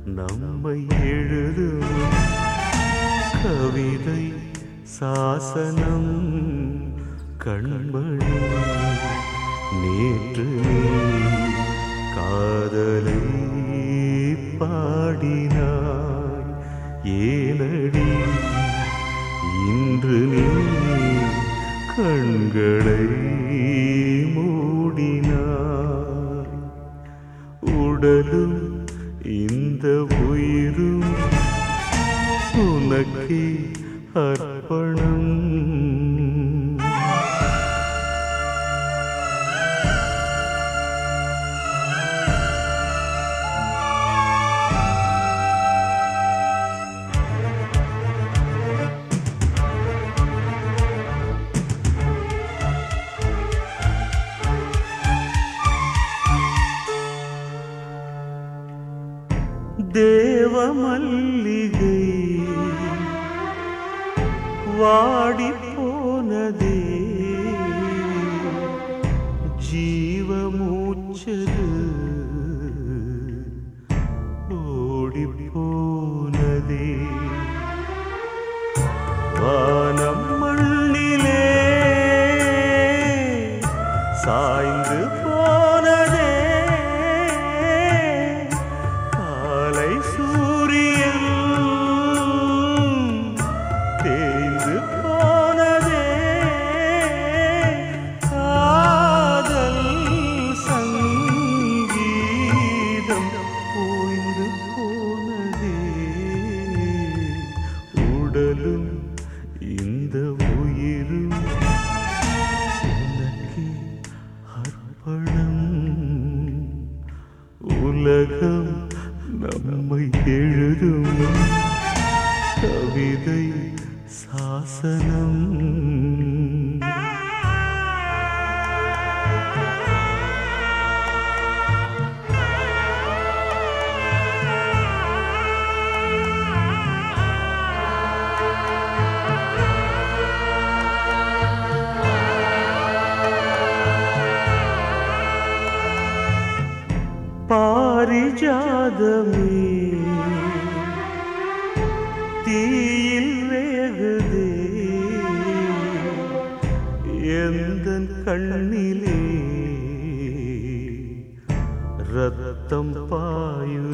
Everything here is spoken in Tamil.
நம்மை எழுதும் கவிதை சாசனம் கண்மணி நேற்று நீ காதலை பாடினாய் ஏனடி இன்று நீ கண்களை மூடினாய் உடலும் இந்த உயிரும் உனக்கே அர்ப்பணம் தேவ மல்லிகை வாடி போனதே ஜீவ மூச்சது ஓடி போனதே வானம் மண்ணிலே சாய்ந்து போனதே காலை சூரியன் தேய்ந்து போனதே காதல் சங்கீதம் ஓய்ந்து போனதே உடலும் இந்த உயிரும் உனக்கே அர்ப்பணம் உலகம் நம்மை எழுதும் கவிதை சாசனம் பாரிஜாதமே தீயில் வேகுதே எந்த கண்ணிலே ரத்தம் பாயுதே